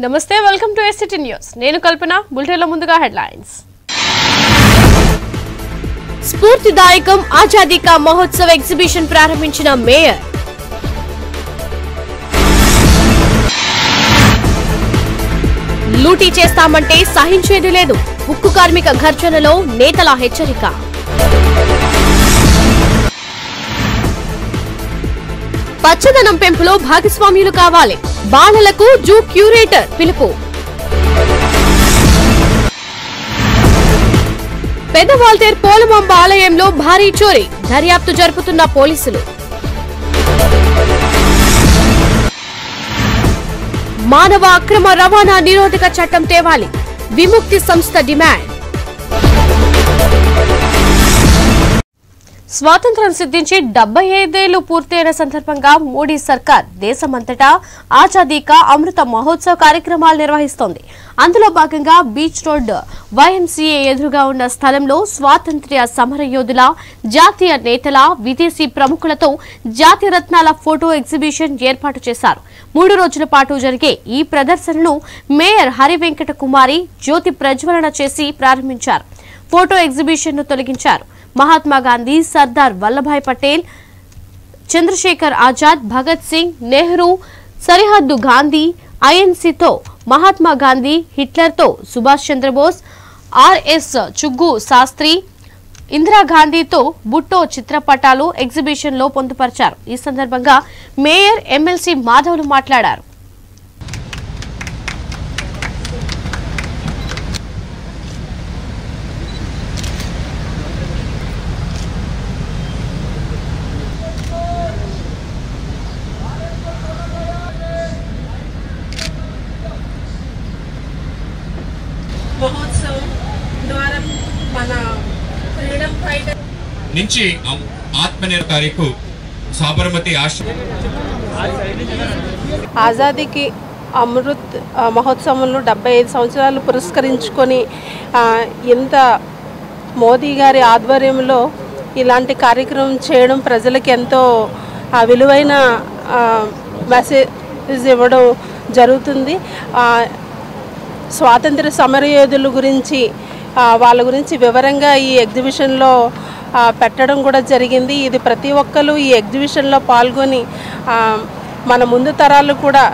నమస్తే welcome to SCT news నేను కల్పన బులెటిన్ల ముందుగా హెడ్లైన్స్ స్ఫూర్తిదాయకం ఆజాదీ కా మహోత్సవ్ ఎగ్జిబిషన్ ప్రారంభించిన మేయర్ లూటీ చేస్తామంటే సహించేది లేదు ఉక్కు కార్మిక ఘర్షణలో నేతల హెచ్చరిక పచ్చదనం పెంపులో భాగస్వామ్యులు కావాలి బాలలకు జూ క్యూరేటర్ పిలుపు పెదవాల్తేర్ పోలమాంబ ఆలయంలో భారీ చోరీ దర్యాప్తు జరుపుతున్న పోలీసులు మానవ అక్రమ రవాణా నిరోధక చట్టం తేవాలి విముక్తి సంస్థ డిమాండ్ స్వాతంత్రం సిద్ధించి డెబ్బై ఐదేళ్లు పూర్తయిన సందర్భంగా మోడీ సర్కార్ దేశమంతటా ఆజాదీ కా అమృత మహోత్సవ్ కార్యక్రమాలు నిర్వహిస్తోంది అందులో భాగంగా బీచ్ రోడ్ వైఎంసీఏ ఎదురుగా ఉన్న స్థలంలో స్వాతంత్ర్య సమరయోధుల జాతీయ నేతల విదేశీ ప్రముఖులతో జాతి రత్నాల ఫోటో ఎగ్జిబిషన్ ఏర్పాటు చేశారు మూడు రోజుల పాటు జరిగే ఈ ప్రదర్శనను మేయర్ హరివెంకట కుమారి జ్యోతి ప్రజ్వలన చేసి ప్రారంభించారు ఫోటో ఎగ్జిబిషన్ ను తొలగించారు మహాత్మా గాంధీ సర్దార్ వల్లభాయ్ పటేల్ చంద్రశేఖర్ ఆజాద్ భగత్ సింగ్ నెహ్రూ సరిహద్దు గాంధీ ఐఎన్సీతో మహాత్మా గాంధీ హిట్లర్తో సుభాష్ చంద్రబోస్ ఆర్ఎస్ చుగ్గు శాస్త్రి ఇందిరాగాంధీతో బుట్టో చిత్రపటాలు ఎగ్జిబిషన్ లో పొందుపరిచారు ఈ సందర్భంగా మేయర్ ఎమ్మెల్సీ మాధవులు మాట్లాడారు మహోత్సవం ద్వారా మన ఫ్రీడమ్ ఫైటర్ నుంచి ఆమ్- ఆత్మనిర్భర్ తారీఖు సాబర్మతి ఆశ్రమం ఆజాదీకి అమృత్ ఆ, మహోత్సవంలో డెబ్బై ఐదు సంవత్సరాలు పురస్కరించుకొని ఆ, ఎంత మోదీ గారి ఆధ్వర్యంలో ఇలాంటి కార్యక్రమం చేయడం ప్రజలకి ఎంతో ఆ, విలువైన ఆ, మెసేజ్ ఇవ్వడం జరుగుతుంది ఆ, స్వాతంత్ర సమరయోధుల గురించి ఆ, వాళ్ళ గురించి వివరంగా ఈ ఎగ్జిబిషన్లో ఆ, పెట్టడం కూడా జరిగింది ఇది ప్రతి ఒక్కరు ఈ ఎగ్జిబిషన్లో పాల్గొని ఆ, మన ముందు తరాలు కూడా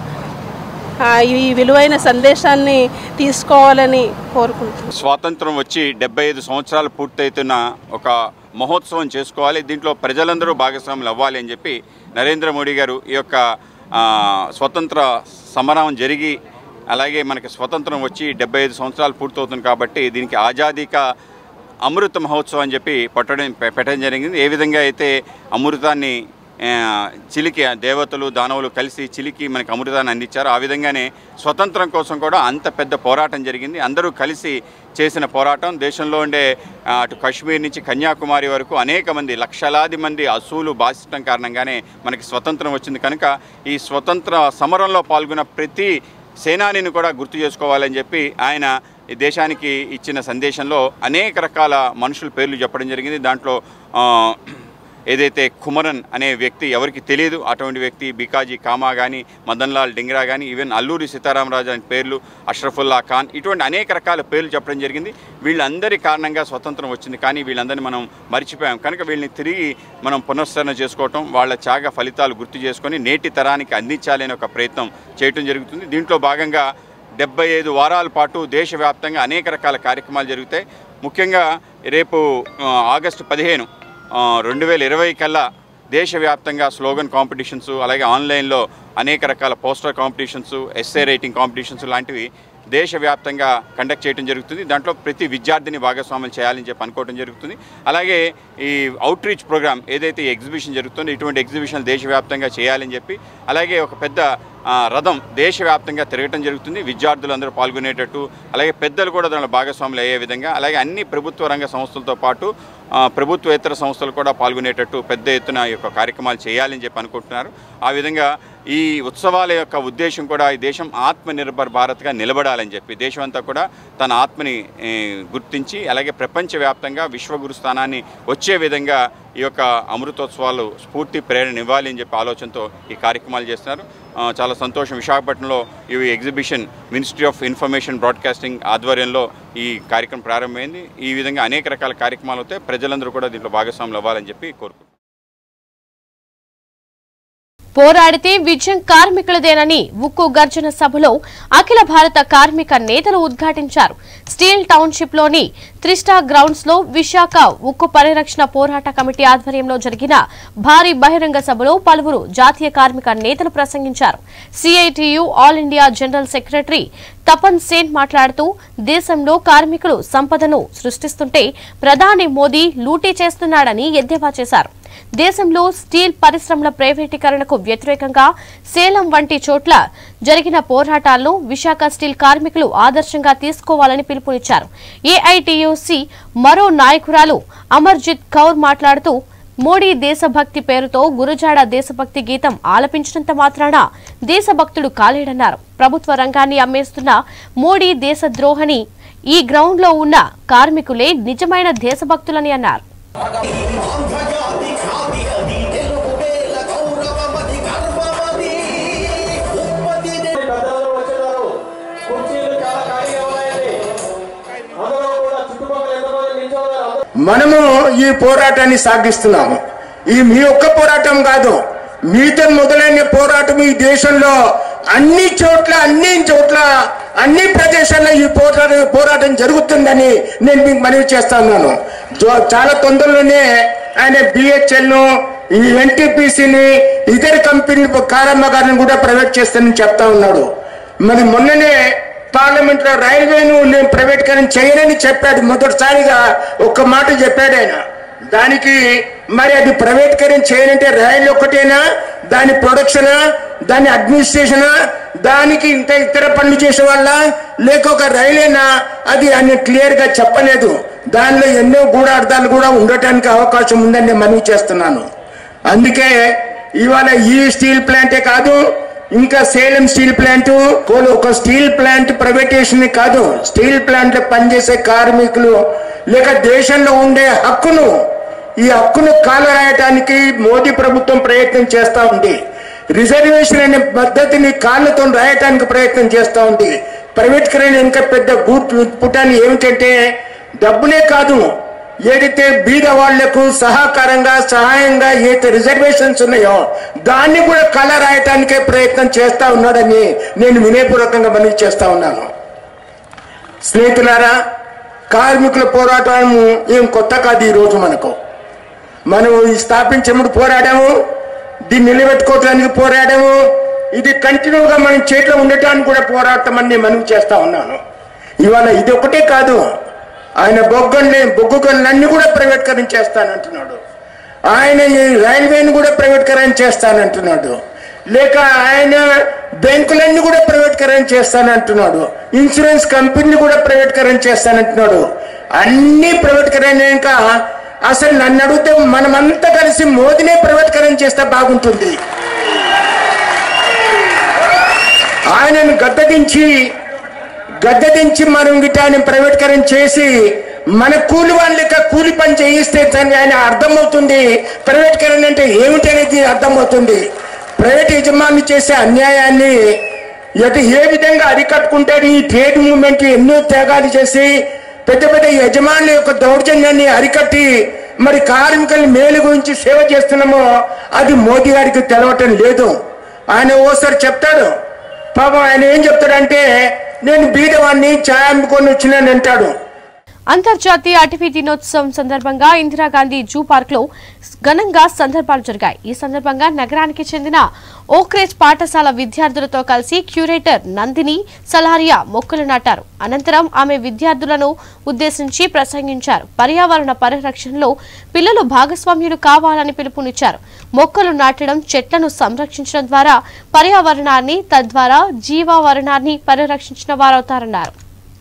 ఆ, ఈ విలువైన సందేశాన్ని తీసుకోవాలని కోరుకుంటున్నాను స్వాతంత్రం వచ్చి డెబ్బై ఐదు సంవత్సరాలు పూర్తవుతున్న ఒక మహోత్సవం చేసుకోవాలి దీంట్లో ప్రజలందరూ భాగస్వాములు అవ్వాలి అని చెప్పి నరేంద్ర మోడీ గారు ఈ యొక్క ఆ, స్వతంత్ర సమరం జరిగి అలాగే మనకి స్వతంత్రం వచ్చి డెబ్బై ఐదు సంవత్సరాలు పూర్తవుతుంది కాబట్టి దీనికి ఆజాదీక అమృత మహోత్సవం అని చెప్పి పట్టడం పె- పెట్టడం జరిగింది ఏ విధంగా అయితే అమృతాన్ని ఆ, చిలికి దేవతలు దానవులు కలిసి చిలికి మనకి అమృతాన్ని అందించారు ఆ విధంగానే స్వతంత్రం కోసం కూడా అంత పెద్ద పోరాటం జరిగింది అందరూ కలిసి చేసిన పోరాటం దేశంలో ఉండే ఆ, అటు కాశ్మీర్ నుంచి కన్యాకుమారి వరకు అనేక మంది లక్షలాది మంది అసూలు బాధించడం కారణంగానే మనకి స్వతంత్రం వచ్చింది కనుక ఈ స్వతంత్ర సమరంలో పాల్గొన్న ప్రతి సేనానిని కూడా గుర్తు చేసుకోవాలని చెప్పి ఆయన ఈ దేశానికి ఇచ్చిన సందేశంలో అనేక రకాల మనుషుల పేర్లు చెప్పడం జరిగింది దాంట్లో ఆ, ఏదైతే కుమరన్ అనే వ్యక్తి ఎవరికి తెలియదు అటువంటి వ్యక్తి బికాజీ కామా కానీ మదన్ లాల్ డింగ్రా కానీ ఈవెన్ అల్లూరి సీతారామరాజు అనే పేర్లు అష్రఫుల్లా ఖాన్ ఇటువంటి అనేక రకాల పేర్లు చెప్పడం జరిగింది వీళ్ళందరి కారణంగా స్వతంత్రం వచ్చింది కానీ వీళ్ళందరినీ మనం మర్చిపోయాం కనుక వీళ్ళని తిరిగి మనం పునఃశ్చరణ చేసుకోవటం వాళ్ళ త్యాగ ఫలితాలు గుర్తు చేసుకొని నేటి తరానికి అందించాలనే ఒక ప్రయత్నం చేయటం జరుగుతుంది దీంట్లో భాగంగా డెబ్బై ఐదు వారాల పాటు దేశవ్యాప్తంగా అనేక రకాల కార్యక్రమాలు జరుగుతాయి ముఖ్యంగా రేపు ఆ, ఆగస్టు పదిహేను ఆ, రెండు వేల ఇరవై కల్లా దేశవ్యాప్తంగా స్లోగన్ కాంపిటీషన్స్ అలాగే ఆన్లైన్లో అనేక రకాల poster competitions essay writing competitions లాంటివి దేశవ్యాప్తంగా కండక్ట్ చేయడం జరుగుతుంది దాంట్లో ప్రతి విద్యార్థిని భాగస్వాములు చేయాలని చెప్పి అనుకోవడం జరుగుతుంది అలాగే ఈ అవుట్ రీచ్ ప్రోగ్రామ్ ఏదైతే ఈ ఎగ్జిబిషన్ జరుగుతుందో ఇటువంటి ఎగ్జిబిషన్ దేశవ్యాప్తంగా చేయాలని చెప్పి అలాగే ఒక పెద్ద ఆ, రథం దేశవ్యాప్తంగా తిరగటం జరుగుతుంది విద్యార్థులు అందరూ పాల్గొనేటట్టు అలాగే పెద్దలు కూడా దానిలో భాగస్వాములు అయ్యే విధంగా అలాగే అన్ని ప్రభుత్వ రంగ సంస్థలతో పాటు ఆ, ప్రభుత్వేతర సంస్థలు కూడా పాల్గొనేటట్టు పెద్ద ఎత్తున ఈ యొక్క కార్యక్రమాలు చేయాలని చెప్పి అనుకుంటున్నారు ఆ విధంగా ఈ ఉత్సవాల యొక్క ఉద్దేశం కూడా ఈ దేశం ఆత్మనిర్భర్ భారత్గా నిలబడాలని చెప్పి దేశం అంతా కూడా తన ఆత్మని ఏ, గుర్తించి అలాగే ప్రపంచవ్యాప్తంగా విశ్వగురు స్థానాన్ని వచ్చే విధంగా ఈ యొక్క అమృతోత్సవాలు స్ఫూర్తి ప్రేరణ ఇవ్వాలి అని చెప్పి ఆలోచనతో ఈ కార్యక్రమాలు చేస్తున్నారు ఆ, చాలా సంతోషం విశాఖపట్నంలో ఈ exhibition ministry of information broadcasting ఆధ్వర్యంలో ఈ కార్యక్రమం ప్రారంభమైంది ఈ విధంగా అనేక రకాల కార్యక్రమాలు అవుతాయి ప్రజలందరూ కూడా దీంట్లో భాగస్వాములు అవ్వాలని చెప్పి కోరుకుంటున్నాను పోరాడితే విజయం కార్మికులదేనని ఉక్కు గర్జన సభలో అఖిల భారత కార్మిక నేతలు ఉద్ఘాటించారు స్టీల్ టౌన్షిప్ లోని త్రిస్టా గ్రౌండ్స్ లో విశాఖ ఉక్కు పరిరక్షణ పోరాట కమిటీ ఆధ్వర్యంలో జరిగిన భారీ బహిరంగ సభలో పలువురు జాతీయ కార్మిక నేతలు ప్రసంగించారు CITU all India general secretary Tapan Sen మాట్లాడుతూ దేశంలో కార్మికులు సంపదను సృష్టిస్తుంటే ప్రధాని మోదీ లూటీ చేస్తున్నాడని ఎద్దేవా చేశారు దేశంలో స్టీల్ పరిశ్రమల ప్రైవేటీకరణకు వ్యతిరేకంగా సేలం వంటి చోట్ల జరిగిన పోరాటాలను విశాఖ స్టీల్ కార్మికులు ఆదర్శంగా తీసుకోవాలని పిలుపునిచ్చారు ఏఐటియుసి మరో నాయకురాలు అమర్జిత్ కౌర్ మాట్లాడుతూ మోడీ దేశభక్తి పేరుతో గురుజాడ దేశభక్తి గీతం ఆలపించినంత మాత్రాన దేశభక్తుడు కాలేడన్నారు ప్రభుత్వ రంగాన్ని అమ్మేస్తున్న మోడీ దేశద్రోహని ఈ గ్రౌండ్లో ఉన్న కార్మికులే నిజమైన దేశభక్తులని అన్నారు ఆంధ్రజాతి ఖ్యాతి అది తెలుగు వేల గౌరవమది గర్వమది ఉత్పత్తి పెద్దలు వచ్చేవారు కుర్చీలు చాలా ఖాళీగా ఉన్నాయండి అందులో కూడా చుట్టుపక్కల ఎంతమంది నిల్చోన్నారు అందరూ మనము ఈ పోరాటాన్ని సాగిస్తున్నాము ఈ మీ ఒక్క పోరాటం కాదు మీతో మొదలైన పోరాటం ఈ దేశంలో అన్ని చోట్ల అన్ని చోట్ల అన్ని ప్రదేశాల్లో ఈ పోరాట పోరాటం జరుగుతుందని నేను మీకు మనవి చేస్తున్నాను జో- చాలా తొందరలోనే ఆయన బిహెచ్ఎల్ ను ఈ ఎన్టీపీసీని ఇతర కంపెనీలు కారమ్మగారిని కూడా ప్రైవేట్ చేస్తానని చెప్తా ఉన్నాడు మరి మొన్ననే పార్లమెంట్ లో రైల్వేను నేను ప్రైవేటీకరణ చేయనని చెప్పాడు మొదటిసారిగా ఒక్క మాట చెప్పాడు ఆయన దానికి మరి అది ప్రైవేటీకరణ చేయనంటే రైలు ఒకటేనా దాని ప్రొడక్షనా దాని అడ్మినిస్ట్రేషనా దానికి ఇంత ఇతర పనులు చేసే వాళ్ళ లేక ఒక రైలేనా అది ఆయన క్లియర్ గా చెప్పలేదు దానిలో ఎన్నో గూఢార్థాలు కూడా ఉండటానికి అవకాశం ఉందని నేను మనవి చేస్తున్నాను అందుకే ఇవాళ ఈ స్టీల్ ప్లాంటే కాదు ఇంకా సేలం స్టీల్ ప్లాంట్ కోలు ఒక స్టీల్ ప్లాంట్ ప్రైవేటేషన్ కాదు స్టీల్ ప్లాంట్ లో పనిచేసే కార్మికులు లేక దేశంలో ఉండే హక్కును ఈ హక్కును కాలరాయటానికి మోదీ ప్రభుత్వం ప్రయత్నం చేస్తా ఉంది రిజర్వేషన్ అనే పద్ధతిని కాళ్ళతో రాయటానికి ప్రయత్నం చేస్తా ఉంది ప్రైవేటీకరణ ఇంకా పెద్ద గూట్ పుటాన్ని ఏమిటంటే డబ్బులే కాదు ఏదైతే బీద వాళ్లకు సహకారంగా సహాయంగా ఏదైతే రిజర్వేషన్స్ ఉన్నాయో దాన్ని కూడా కళ రాయటానికే ప్రయత్నం చేస్తా ఉన్నాడని నేను వినయపూర్వకంగా మనవి చేస్తా ఉన్నాను స్నేహితులారా కార్మికుల పోరాటం ఏం కొత్త కాదు ఈ రోజు మనకు మనం ఈ స్థాపించముడు పోరాడాము దీన్ని నిలబెట్టుకోవడానికి పోరాడాము ఇది కంటిన్యూగా మనం చేతిలో ఉండటానికి కూడా పోరాటమని నేను మనవి చేస్తా ఉన్నాను ఇవాళ ఇది ఒకటే కాదు ఆయన బొగ్గల్ని బొగ్గు గనులన్నీ కూడా ప్రైవేటీకరణ చేస్తానంటున్నాడు ఆయన ఈ రైల్వేని కూడా ప్రైవేటీకరణ చేస్తానంటున్నాడు లేక ఆయన బ్యాంకులన్నీ కూడా ప్రైవేటీకరణ చేస్తానంటున్నాడు ఇన్సూరెన్స్ కంపెనీ కూడా ప్రైవేటీకరణ చేస్తానంటున్నాడు అన్ని ప్రైవేటీకరణ ఇంకా అసలు నన్ను అడిగితే మనమంతా కలిసి మోదీనే ప్రైవేటీకరణ చేస్తే బాగుంటుంది ఆయనను గద్దదించి గద్దదించి మనం గిట్ట ఆయన ప్రైవేటీకరణ చేసి మన కూలి వాళ్ళ లెక్క కూలి పని చేయిస్తే దాన్ని ఆయన అర్థమవుతుంది ప్రైవేటీకరణ అంటే ఏమిటి అనేది అర్థమవుతుంది ప్రైవేట్ యజమాని చేసే అన్యాయాన్ని ఇటు ఏ విధంగా అరికట్టుకుంటారు ఈ ట్రేడ్ మూవ్మెంట్ ఎన్నో త్యాగాలు చేసి పెద్ద పెద్ద యజమానుల యొక్క దౌర్జన్యాన్ని అరికట్టి మరి కార్మికుల మేలు గురించి సేవ చేస్తున్నామో అది మోదీ గారికి తెలవటం లేదు ఆయన ఓసారి చెప్తాడు పాపం ఆయన ఏం చెప్తాడంటే నేను బీదవాడిని ఛాయ్ అమ్ముకొని వచ్చినాను అంటాడు అంతర్జాతీయ అటవీ దినోత్సవం సందర్భంగా ఇందిరాగాంధీ జూ పార్క్ లో ఘనంగా సందర్భాలు జరిగాయి ఈ సందర్భంగా నగరానికి చెందిన ఓక్రేజ్ పాఠశాల విద్యార్థులతో కలిసి క్యూరేటర్ నందిని సలారియా మొక్కలు నాటారు అనంతరం ఆమె విద్యార్థులను ఉద్దేశించి ప్రసంగించారు పర్యావరణ పరిరక్షణలో పిల్లలు భాగస్వామ్యులు కావాలని పిలుపునిచ్చారు మొక్కలు నాటడం చెట్లను సంరక్షించడం ద్వారా పర్యావరణాన్ని తద్వారా జీవావరణాన్ని పరిరక్షించిన వారవుతారన్నారు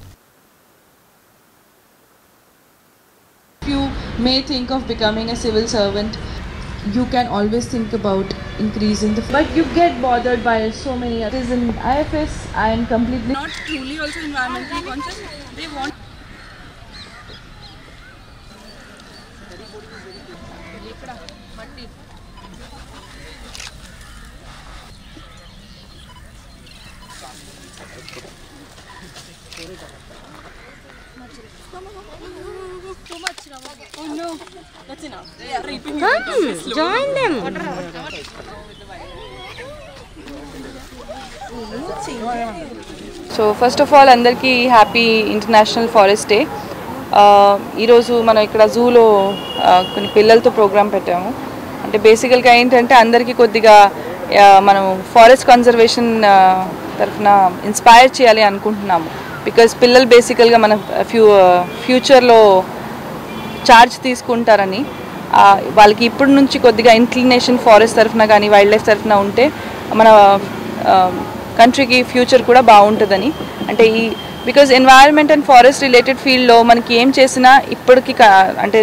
you may think of becoming a civil servant, you can always think about increasing the. But you get bothered by so many others. In IFS, I am completely not truly also environmentally conscious. They want. Join them. So first of all అందరికీ happy international forest day ఈరోజు మనం ఇక్కడ జూలో కొన్ని పిల్లలతో programme పెట్టాము అంటే బేసికల్గా ఏంటంటే అందరికీ కొద్దిగా ఆ, మనం ఫారెస్ట్ కన్జర్వేషన్ తరఫున ఇన్స్పైర్ చేయాలి అనుకుంటున్నాము బికాజ్ పిల్లలు బేసికల్గా మన ఫ్యూ ఫ్యూచర్లో ఛార్జ్ తీసుకుంటారని ఆ, వాళ్ళకి ఇప్పటి నుంచి కొద్దిగా ఇంక్లినేషన్ ఫారెస్ట్ తరఫున కానీ వైల్డ్ లైఫ్ తరఫున ఉంటే మన కంట్రీకి ఫ్యూచర్ కూడా బాగుంటుందని అంటే ఈ because environment and forest related ఫీల్డ్లో మనకి ఏం చేసినా ఇప్పటికి క- అంటే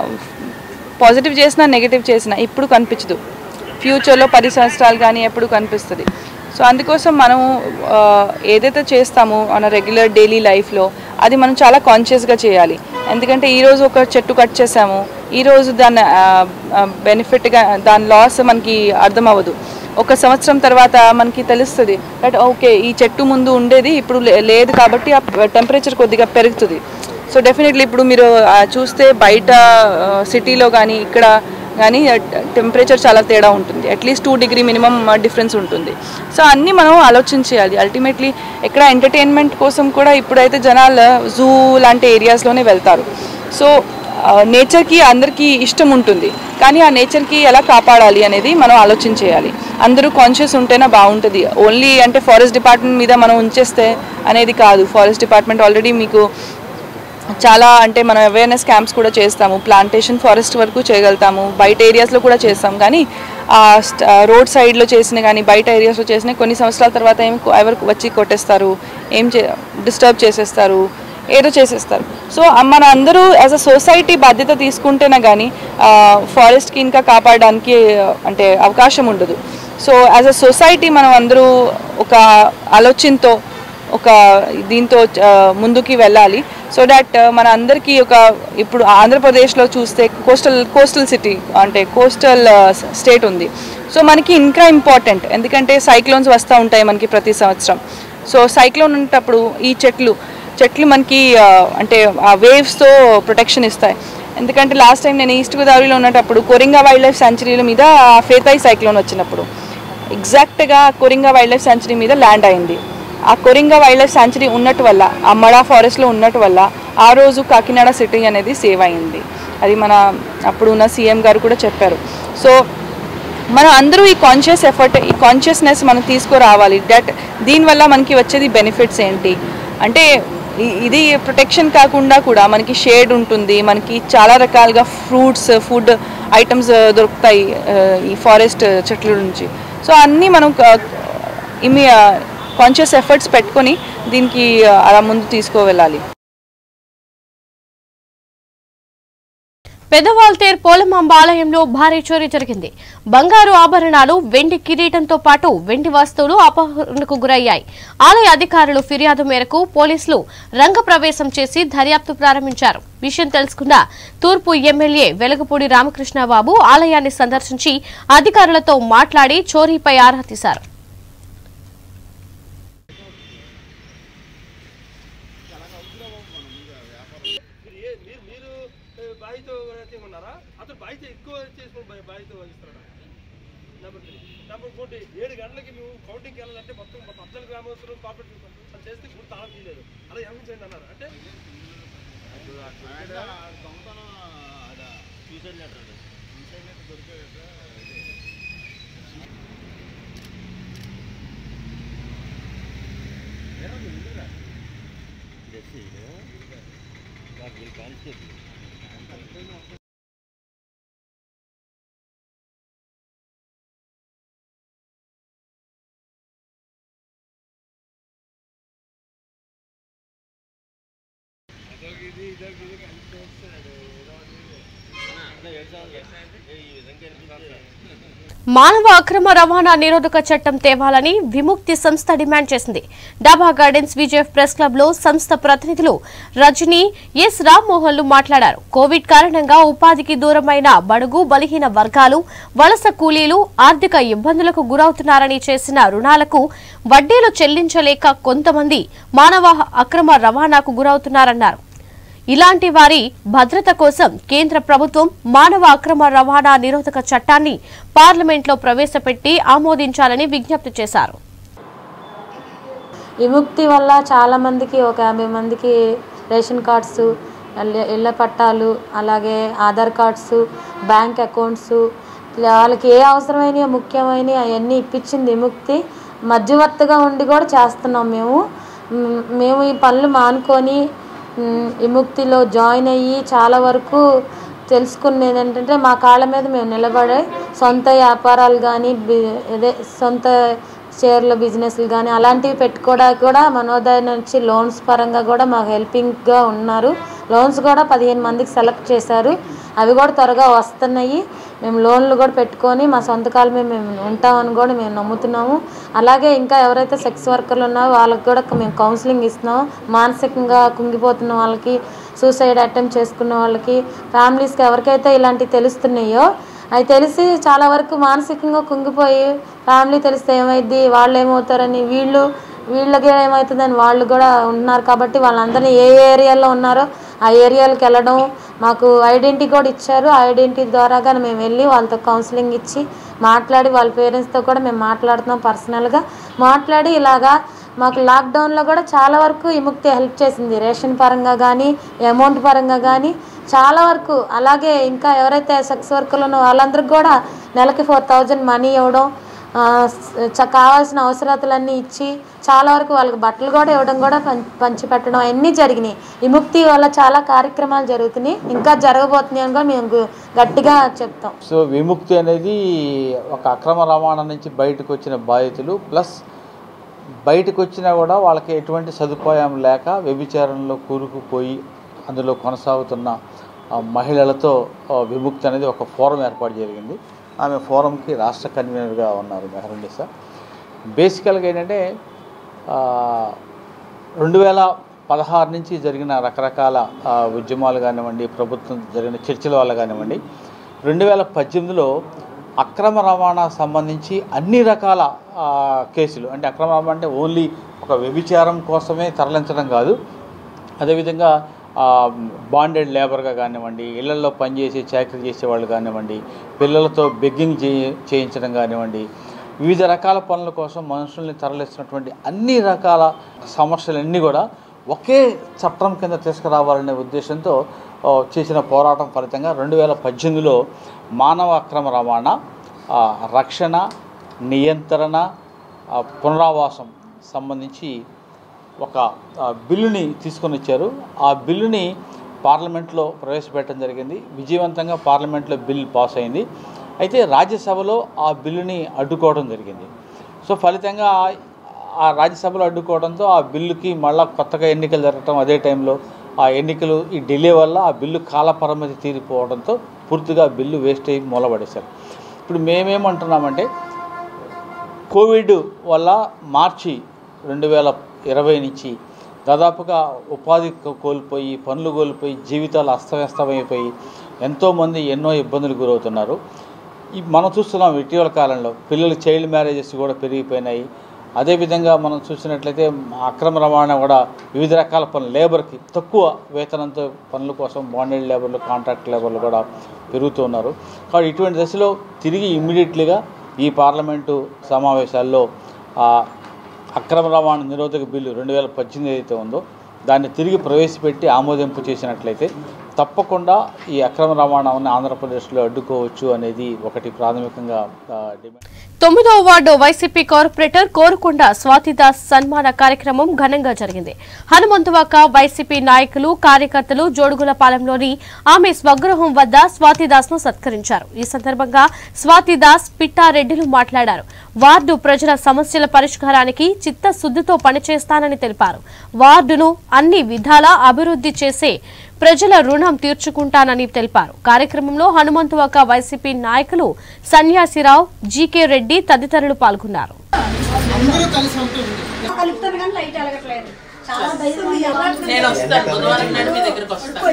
పాజిటివ్ చేసినా నెగిటివ్ చేసినా ఇప్పుడు కనిపించదు ఫ్యూచర్లో పది సంవత్సరాలు కానీ ఎప్పుడు కనిపిస్తుంది సో అందుకోసం మనం ఆ, ఏదైతే చేస్తామో మన రెగ్యులర్ డైలీ లైఫ్లో అది మనం చాలా కాన్షియస్గా చేయాలి ఎందుకంటే ఈరోజు ఒక చెట్టు కట్ చేసాము ఈరోజు దాని బెనిఫిట్గా దాని లాస్ మనకి అర్థం అవ్వదు ఒక సంవత్సరం తర్వాత మనకి తెలుస్తుంది బట్ ఓకే ఈ చెట్టు ముందు ఉండేది ఇప్పుడు లే- లేదు కాబట్టి ఆ టెంపరేచర్ కొద్దిగా పెరుగుతుంది సో డెఫినెట్లీ ఇప్పుడు మీరు ఆ, చూస్తే బయట సిటీలో కానీ ఇక్కడ కానీ టెంపరేచర్ చాలా తేడా ఉంటుంది at least two degree minimum difference ఉంటుంది సో అన్నీ మనం ఆలోచించేయాలి అల్టిమేట్లీ ఎక్కడ ఎంటర్టైన్మెంట్ కోసం కూడా ఇప్పుడైతే జనాలు జూ లాంటి ఏరియాస్లోనే వెళ్తారు సో నేచర్కి అందరికీ ఇష్టం ఉంటుంది కానీ ఆ నేచర్కి ఎలా కాపాడాలి అనేది మనం ఆలోచించేయాలి అందరూ కాన్షియస్ ఉంటేనే బాగుంటుంది ఓన్లీ అంటే ఫారెస్ట్ డిపార్ట్మెంట్ మీద మనం ఉంచేస్తే అనేది కాదు ఫారెస్ట్ డిపార్ట్మెంట్ ఆల్రెడీ మీకు చాలా అంటే మనం అవేర్నెస్ క్యాంప్స్ కూడా చేస్తాము ప్లాంటేషన్ ఫారెస్ట్ వరకు చేయగలుగుతాము బయట ఏరియాస్లో కూడా చేస్తాం కానీ రోడ్ సైడ్లో చేసిన కానీ బయట ఏరియాస్లో చేసిన కొన్ని సంవత్సరాల తర్వాత ఏం ఎవరు వచ్చి కొట్టేస్తారు ఏం చే డిస్టర్బ్ చేసేస్తారు ఏదో చేసేస్తారు సో మన అందరూ యాజ్ అ సొసైటీ బాధ్యత తీసుకుంటేనే కానీ ఫారెస్ట్కి ఇంకా కాపాడడానికి ఆ, అంటే అవకాశం ఉండదు సో యాజ్ అ సొసైటీ మనం అందరూ ఒక ఆలోచనతో ఒక దీంతో ఆ, ముందుకి వెళ్ళాలి సో దట్ మన అందరికీ ఒక ఇప్పుడు ఆంధ్రప్రదేశ్లో చూస్తే కోస్టల్ కోస్టల్ సిటీ అంటే కోస్టల్ స్టేట్ ఉంది సో మనకి ఇంకా ఇంపార్టెంట్ ఎందుకంటే సైక్లోన్స్ వస్తూ ఉంటాయి మనకి ప్రతి సంవత్సరం సో సైక్లోన్ ఉన్నప్పుడు ఈ చెట్లు చెట్లు మనకి ఆ, అంటే ఆ వేవ్స్తో ప్రొటెక్షన్ ఇస్తాయి ఎందుకంటే లాస్ట్ టైం నేను ఈస్ట్ గోదావరిలో ఉన్నప్పుడు కొరింగా వైల్డ్ లైఫ్ సెంచరీల మీద ఫేతాయి సైక్లోన్ వచ్చినప్పుడు ఎగ్జాక్ట్గా కొరింగా వైల్డ్ లైఫ్ సెంచరీ మీద ల్యాండ్ అయింది ఆ కొరింగా వైల్డ్ లైఫ్ సెంచరీ ఉన్నట్టు వల్ల ఆ మడా ఫారెస్ట్లో ఉన్నట్టు వల్ల ఆ రోజు కాకినాడ సిటీ అనేది సేవ్ అయింది అది మన అప్పుడు ఉన్న సీఎం గారు కూడా చెప్పారు సో మనం అందరూ ఈ కాన్షియస్ ఎఫర్ట్ ఈ కాన్షియస్నెస్ మనం తీసుకురావాలి దట్ దీనివల్ల మనకి వచ్చేది బెనిఫిట్స్ ఏంటి అంటే ఇ- ఇది ప్రొటెక్షన్ కాకుండా కూడా మనకి షేడ్ ఉంటుంది మనకి చాలా రకాలుగా ఫ్రూట్స్ ఫుడ్ ఐటమ్స్ దొరుకుతాయి ఆ, ఈ ఫారెస్ట్ చెట్ల నుంచి సో అన్నీ మనం క- ఇమి కాన్షియస్ ఎఫర్ట్స్ పెట్టుకొని దీనికి ఆ, అలా ముందు తీసుకువెళ్ళాలి పెదవాల్తేర్ పోలమాంబ ఆలయంలో భారీ చోరీ జరిగింది బంగారు ఆభరణాలు వెండి కిరీటంతో పాటు వెండి వస్తువులు అపహరణకు గురయ్యాయి ఆలయ అధికారులు ఫిర్యాదు మేరకు పోలీసులు రంగప్రవేశం చేసి దర్యాప్తు ప్రారంభించారు విషయం తెలుసుకున్న తూర్పు ఎమ్మెల్యే వెలగపూడి రామకృష్ణబాబు ఆలయాన్ని సందర్శించి అధికారులతో మాట్లాడి చోరీపై ఆరా తీశారు మీరు మీరు మీరు బాయితో ఉన్నారా అతను బాయితో ఎక్కువ చేసుకుని బాయి బాయితో ఇస్తున్నాడా నెంబర్ త్రీ నెంబర్ ఫోర్టీ ఏడు గంటలకి నువ్వు కౌంటింగ్కి వెళ్ళాలంటే మొత్తం పద్నాలుగు గ్రామస్తులు కాపరేటివ్ అది చేస్తే ఇప్పుడు తాళం తీయలేదు అలా ఏమించండి అన్నారు అంటే మానవ అక్రమ రవాణా నిరోధక చట్టం తేవాలని విముక్తి సంస్థ డిమాండ్ చేసింది డాబా గార్డెన్స్ విజయఫ్ ప్రెస్ క్లబ్ లో సంస్థ ప్రతినిధులు రజని ఎస్ రామ్మోహన్లు మాట్లాడారు కోవిడ్ కారణంగా ఉపాధికి దూరమైన బడుగు బలహీన వర్గాలు వలస కూలీలు ఆర్థిక ఇబ్బందులకు గురవుతున్నారని చేసిన రుణాలకు వడ్డీలు చెల్లించలేక కొంతమంది మానవ అక్రమ రవాణాకు గురవుతున్నారన్నారు ఇలాంటి వారి భద్రత కోసం కేంద్ర ప్రభుత్వం మానవ అక్రమ రవాణా నిరోధక చట్టాన్ని పార్లమెంట్లో ప్రవేశపెట్టి ఆమోదించాలని విజ్ఞప్తి చేశారు విముక్తి వల్ల చాలామందికి ఒక యాభై మందికి రేషన్ కార్డ్స్ ఇళ్ళ- ఇళ్ళ పట్టాలు అలాగే ఆధార్ కార్డ్స్ బ్యాంక్ అకౌంట్స్ ఇలా వాళ్ళకి ఏ అవసరమైనవి ముఖ్యమైనవి అవన్నీ ఇప్పించింది విముక్తి మధ్యవర్తిగా ఉండి కూడా చేస్తున్నాం మేము మ్, మేము ఈ పనులు మానుకొని మ్, విముక్తిలో జాయిన్ అయ్యి చాలా వరకు తెలుసుకునేది ఏంటంటే మా కాళ్ళ మీద మేము నిలబడే సొంత వ్యాపారాలు కానీ అదే సొంత షేర్ల బిజినెస్లు కానీ అలాంటివి పెట్టుకోవడానికి కూడా మనోదయ నుంచి లోన్స్ పరంగా కూడా మాకు హెల్పింగ్గా ఉన్నారు లోన్స్ కూడా పదిహేను మందికి సెలెక్ట్ చేశారు అవి కూడా త్వరగా వస్తున్నాయి మేము లోన్లు కూడా పెట్టుకొని మా సొంత కాళ్ళ మీద మేము ఉంటామని కూడా మేము నమ్ముతున్నాము అలాగే ఇంకా ఎవరైతే సెక్స్ వర్కర్లు ఉన్నారో వాళ్ళకి కూడా మేము కౌన్సిలింగ్ ఇస్తున్నాము మానసికంగా కుంగిపోతున్న వాళ్ళకి సూసైడ్ అటెంప్ట్ చేసుకున్న వాళ్ళకి ఫ్యామిలీస్కి ఎవరికైతే ఇలాంటివి తెలుస్తున్నాయో అవి తెలిసి చాలా వరకు మానసికంగా కుంగిపోయి ఫ్యామిలీ తెలిస్తే ఏమైద్ది వాళ్ళు ఏమవుతారని వీళ్ళు వీళ్ళకి ఏమవుతుందని వాళ్ళు కూడా ఉన్నారు కాబట్టి వాళ్ళందరినీ ఏ ఏరియాలో ఉన్నారో ఆ ఏరియాలకు వెళ్ళడం మాకు ఐడెంటిటీ కూడా ఇచ్చారు ఆ ఐడెంటిటీ ద్వారాగా మేము వెళ్ళి వాళ్ళతో కౌన్సిలింగ్ ఇచ్చి మాట్లాడి వాళ్ళ పేరెంట్స్తో కూడా మేము మాట్లాడుతున్నాం పర్సనల్గా మాట్లాడి ఇలాగా మాకు లాక్డౌన్లో కూడా చాలా వరకు విముక్తి హెల్ప్ చేసింది రేషన్ పరంగా కానీ అమౌంట్ పరంగా కానీ చాలా వరకు అలాగే ఇంకా ఎవరైతే సెక్స్ వర్కర్లు ఉన్నో వాళ్ళందరికీ కూడా నెలకి ఫోర్ థౌజండ్ మనీ ఇవ్వడం ఆ, చ- కావాల్సిన అవసరాలన్నీ ఇచ్చి చాలా వరకు వాళ్ళకి బట్టలు కూడా ఇవ్వడం కూడా పం- పంచిపెట్టడం అన్నీ జరిగినాయి విముక్తి వల్ల చాలా కార్యక్రమాలు జరుగుతున్నాయి ఇంకా జరగబోతున్నాయి అని కూడా మేము గు- గట్టిగా చెప్తాం సో విముక్తి అనేది ఒక అక్రమ రవాణా నుంచి బయటకు వచ్చిన బాధితులు ప్లస్ బయటకు వచ్చినా కూడా వాళ్ళకి ఎటువంటి సదుపాయం లేక వ్యభిచారంలో కూరుకుపోయి అందులో కొనసాగుతున్న ఆ, మహిళలతో ఆ, విముక్తి అనేది ఒక ఫోరం ఏర్పాటు జరిగింది ఆమె ఫోరంకి రాష్ట్ర కన్వీనర్గా ఉన్నారు మెహరుండిసా బేసికల్గా ఏంటంటే ఆ, రెండు వేల పదహారు నుంచి జరిగిన రకరకాల ఆ, ఉద్యమాలు కానివ్వండి ప్రభుత్వం జరిగిన చర్చల వల్ల కానివ్వండి రెండు వేల పద్దెనిమిదిలో అక్రమ రవాణా సంబంధించి అన్ని రకాల ఆ, కేసులు అంటే అక్రమ రవాణా అంటే ఓన్లీ ఒక వ్యభిచారం కోసమే తరలించడం కాదు అదేవిధంగా బాండెడ్ లేబర్గా కానివ్వండి ఇళ్లలో పనిచేసి చాకరీ చేసేవాళ్ళు కానివ్వండి పిల్లలతో బెగ్గింగ్ చేయి చేయించడం కానివ్వండి వివిధ రకాల పనుల కోసం మనుషుల్ని తరలిస్తున్నటువంటి అన్ని రకాల సమస్యలన్నీ కూడా ఒకే చట్టం కింద తీసుకురావాలనే ఉద్దేశంతో ఆ, చేసిన పోరాటం ఫలితంగా రెండు వేల పద్దెనిమిదిలో మానవ అక్రమ రవాణా ఆ, రక్షణ నియంత్రణ ఆ, పునరావాసం సంబంధించి ఒక ఆ, బిల్లుని తీసుకొని వచ్చారు ఆ బిల్లుని పార్లమెంట్లో ప్రవేశపెట్టడం జరిగింది విజయవంతంగా పార్లమెంట్లో బిల్ పాస్ అయింది అయితే రాజ్యసభలో ఆ బిల్లుని అడ్డుకోవడం జరిగింది సో ఫలితంగా ఆ- ఆ రాజ్యసభలో అడ్డుకోవడంతో ఆ బిల్లుకి మళ్ళా కొత్తగా ఎన్నికలు జరగటం అదే టైంలో ఆ ఎన్నికలు ఈ డిలే వల్ల ఆ బిల్లు కాలపరిమితి తీరిపోవడంతో పూర్తిగా ఆ బిల్లు వేస్ట్ అయ్యి మూలపడేశారు ఇప్పుడు మేమేమంటున్నామంటే కోవిడ్ వల్ల మార్చి రెండు వేల ఇరవై నుంచి దాదాపుగా ఉపాధి కో- కోల్పోయి పనులు కోల్పోయి జీవితాలు అస్తవ్యస్తమైపోయి ఎంతోమంది ఎన్నో ఇబ్బందులు గురవుతున్నారు ఈ మనం చూస్తున్నాం ఇటీవల కాలంలో పిల్లలు చైల్డ్ మ్యారేజెస్ కూడా పెరిగిపోయినాయి అదేవిధంగా మనం చూసినట్లయితే అక్రమ రవాణా కూడా వివిధ రకాల పనులు లేబర్కి తక్కువ వేతనంతో పనుల కోసం బాండెడ్ లేబర్లు కాంట్రాక్ట్ లేబర్లు కూడా పెరుగుతూ ఉన్నారు కాబట్టి ఇటువంటి దశలో తిరిగి ఇమ్మీడియట్లీగా ఈ పార్లమెంటు సమావేశాల్లో ఆ అక్రమ రవాణా నిరోధక బిల్లు రెండు వేల పద్దెనిమిది ఏదైతే ఉందో దాన్ని తిరిగి ప్రవేశపెట్టి ఆమోదింపు చేసినట్లయితే తప్పకుండా ఈ అక్రమ రవాణాన్ని ఆంధ్రప్రదేశ్లో అడ్డుకోవచ్చు అనేది ఒకటి ప్రాథమికంగా ఆ, డిమాండ్ తొమ్మిదవ వార్డు వైసీపీ కార్పొరేటర్ కోరుకొండ స్వాతిదాస్ సన్మాన కార్యక్రమం ఘనంగా జరిగింది హనుమంతువాక వైసీపీ నాయకులు కార్యకర్తలు జోడుగులపాలెంలోని ఆమె స్వగృహం వద్ద స్వాతిదాస్ ను సత్కరించారు ఈ సందర్భంగా స్వాతిదాస్ పిట్టారెడ్డిలు మాట్లాడారు వార్డు ప్రజల సమస్యల పరిష్కారానికి చిత్తశుద్ధితో పనిచేస్తానని తెలిపారు వార్డును అన్ని విధాలా అభివృద్ధి చేసే ప్రజల రుణం తీర్చుకుంటానని తెలిపారు కార్యక్రమంలో హనుమంతువాక వైసీపీ నాయకులు సన్యాసిరావు జీకే రెడ్డి తదితరులు పాల్గొన్నారు నేను వస్తాను బుధవారం నాడు మీ దగ్గరకు వస్తాను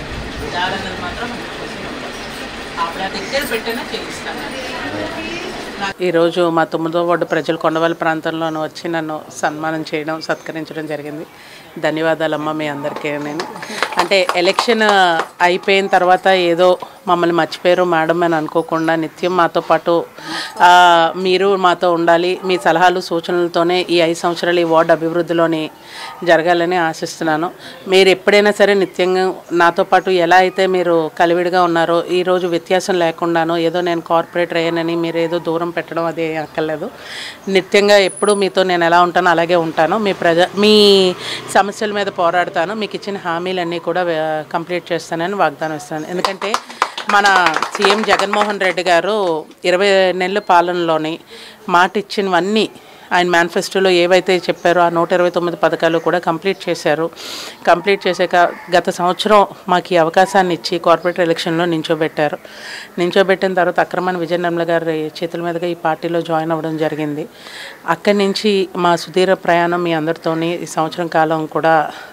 జాలన్నది మాత్రం మన కోసం ఉండదు. ఆవిడ దగ్గర పెట్టినా చేయిస్తాను ఈరోజు మా తొమ్మిదో వార్డు ప్రజలు కొండవల్లి ప్రాంతంలోనూ వచ్చి నన్ను సన్మానం చేయడం సత్కరించడం జరిగింది ధన్యవాదాలమ్మ మీ అందరికీ నేను అంటే ఎలక్షన్ అయిపోయిన తర్వాత ఏదో మమ్మల్ని మర్చిపోయారు మేడం అని అనుకోకుండా నిత్యం మాతో పాటు ఆ, మీరు మాతో ఉండాలి మీ సలహాలు సూచనలతోనే ఈ ఐదు సంవత్సరాలు ఈ వార్డు అభివృద్ధిలోని జరగాలని ఆశిస్తున్నాను మీరు ఎప్పుడైనా సరే నిత్యంగా నాతో పాటు ఎలా అయితే మీరు కలివిడిగా ఉన్నారో ఈరోజు వ్యత్యాసం లేకుండానో ఏదో నేను కార్పొరేటర్ అయ్యానని మీరు ఏదో దూరం పెట్టడం అది అక్కర్లేదు నిత్యంగా ఎప్పుడు మీతో నేను ఎలా ఉంటానో అలాగే ఉంటాను మీ ప్రజ మీ సమస్యల మీద పోరాడతాను మీకు ఇచ్చిన హామీలన్నీ కూడా వే- కంప్లీట్ చేస్తానని వాగ్దానం ఇస్తాను ఎందుకంటే మన సీఎం జగన్మోహన్ రెడ్డి గారు ఇరవై నెలల పాలనలోని మాట ఇచ్చినవన్నీ ఆయన మేనిఫెస్టోలో ఏవైతే చెప్పారో ఆ నూట ఇరవై తొమ్మిది పథకాలు కూడా కంప్లీట్ చేశారు కంప్లీట్ చేశాక గత సంవత్సరం మాకు ఈ అవకాశాన్ని ఇచ్చి కార్పొరేట్ ఎలక్షన్లో నించోబెట్టారు నించోబెట్టిన తర్వాత అక్రమాన్ విజయ నిర్మల గారి చేతుల మీదుగా ఈ పార్టీలో జాయిన్ అవ్వడం జరిగింది అక్కడి నుంచి మా సుదీర్ఘ ప్రయాణం మీ అందరితోని ఈ సంవత్సరం కాలం కూడా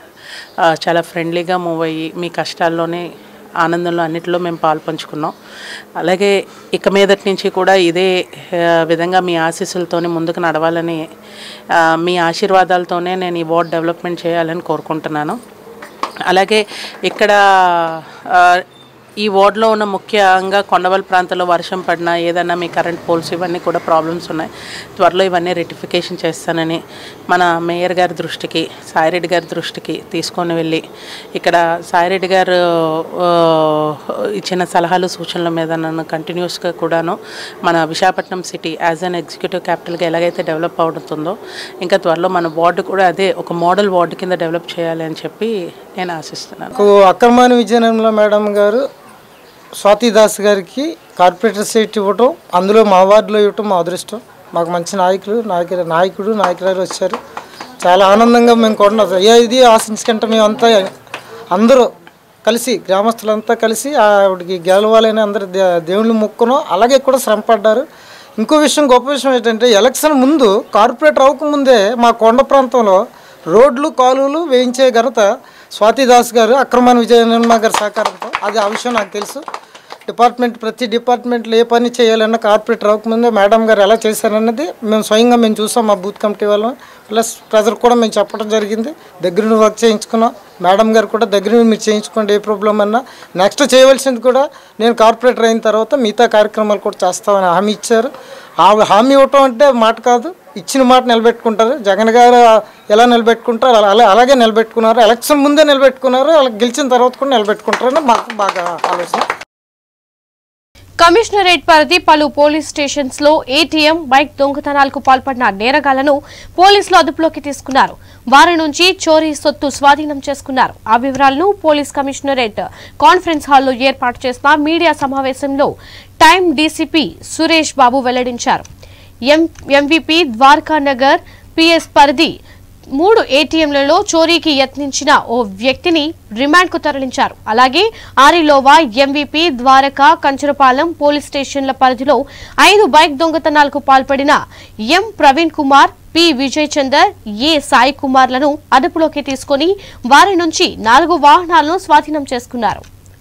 ఆ, చాలా ఫ్రెండ్లీగా మూవ్ అయ్యి మీ కష్టాల్లోనే ఆనందంలో అన్నిటిలో మేము పాలు పంచుకున్నాం అలాగే ఇక మీదటి నుంచి కూడా ఇదే ఆ, విధంగా మీ ఆశీస్సులతోనే ముందుకు నడవాలని ఆ, మీ ఆశీర్వాదాలతోనే నేను ఈ వార్డ్ డెవలప్మెంట్ చేయాలని కోరుకుంటున్నాను అలాగే ఇక్కడ ఆ, ఈ వార్డులో ఉన్న ముఖ్యంగా కొండవల్ ప్రాంతంలో వర్షం పడినా ఏదైనా మీ కరెంట్ పోల్స్ ఇవన్నీ కూడా ప్రాబ్లమ్స్ ఉన్నాయి త్వరలో ఇవన్నీ రెటిఫికేషన్ చేస్తానని మన మేయర్ గారి దృష్టికి సాయిరెడ్డి గారి దృష్టికి తీసుకొని వెళ్ళి ఇక్కడ సాయిరెడ్డి గారు ఆ, ఇచ్చిన సలహాలు సూచనల మీద నన్ను కంటిన్యూస్గా కూడాను మన Visakhapatnam city as an executive క్యాపిటల్గా ఎలాగైతే డెవలప్ అవుతుందో ఇంకా త్వరలో మన వార్డు కూడా అదే ఒక మోడల్ వార్డు కింద డెవలప్ చేయాలి అని చెప్పి నేను ఆశిస్తున్నాను నాకు అక్రమాని విజయనిర్మల మేడం గారు స్వాతి దాస్ గారికి కార్పొరేటర్ సీట్ ఇవ్వటం అందులో మా వార్డులో ఇవ్వటం మా అదృష్టం మాకు మంచి నాయకులు నాయకుడు నాయకుడు నాయకురాలు వచ్చారు చాలా ఆనందంగా మేము కూడా ఏ ఇది ఆశించకంటే మేమంతా అందరూ కలిసి గ్రామస్తులంతా కలిసి ఆవిడకి గెలవాలని అందరు దే దేవుళ్ళు మొక్కును అలాగే కూడా శ్రమ పడ్డారు ఇంకో విషయం గొప్ప విషయం ఏంటంటే ఎలక్షన్ ముందు కార్పొరేటర్ అవ్వకముందే మా కొండ ప్రాంతంలో రోడ్లు కాలువలు వేయించే ఘనత స్వాతిదాస్ గారు అక్రమాన్ విజయ నిర్మా గారి సహకారంతో అది ఆ విషయం నాకు తెలుసు డిపార్ట్మెంట్ ప్రతి డిపార్ట్మెంట్లో ఏ పని చేయాలన్నా కార్పొరేటర్ అవ్వకముందే మేడం గారు ఎలా చేశారన్నది మేము స్వయంగా మేము చూసాం మా బూత్ కమిటీ వాళ్ళం ప్లస్ ప్రజలకు కూడా మేము చెప్పడం జరిగింది దగ్గర నుండి వర్క్ చేయించుకున్నాం మేడం గారు కూడా దగ్గర నుండి మీరు చేయించుకోండి ఏ ప్రాబ్లం అన్నా నెక్స్ట్ చేయవలసింది కూడా నేను కార్పొరేటర్ అయిన తర్వాత మిగతా కార్యక్రమాలు కూడా చేస్తామని హామీ ఇచ్చారు ఆ హామీ ఇవ్వటం అంటే మాట కాదు ఇచ్చిన మాట నిలబెట్టుకుంటారు జగన్ గారు ఎలా నిలబెట్టుకుంటారు అలా అలా- అలాగే నిలబెట్టుకున్నారు ఎలక్షన్ ముందే నిలబెట్టుకున్నారు అలా గెలిచిన తర్వాత కూడా నిలబెట్టుకుంటారని మాకు బాగా ఆలోచన కమిషనరేట్ పరిధి పలు పోలీస్ స్టేషన్స్ లో ఏటీఎం బైక్ దొంగతనాలకు పాల్పడిన నేరగాళ్లను పోలీసులు అదుపులోకి తీసుకున్నారు వారి నుంచి చోరీ సొత్తు స్వాధీనం చేసుకున్నారు ఆ వివరాలను పోలీస్ కమిషనరేట్ కాన్ఫరెన్స్ హాల్లో ఏర్పాటు చేసిన మీడియా సమావేశంలో టైం డీసీపీ సురేష్ బాబు వెల్లడించారు M MVP Dwaraka Nagar PS పరిధి మూడు ఏటీఎంలలో చోరీకి యత్నించిన ఓ వ్యక్తిని రిమాండ్కు తరలించారు అలాగే ఆరిలోవా ఎంవీపీ ద్వారకా కంచరపాలెం పోలీస్ స్టేషన్ల పరిధిలో ఐదు బైక్ దొంగతనాలకు పాల్పడిన M Praveen Kumar P Vijay Chander A Sai కుమార్లను అదుపులోకి తీసుకొని వారి నుంచి నాలుగు వాహనాలను స్వాధీనం చేసుకున్నారు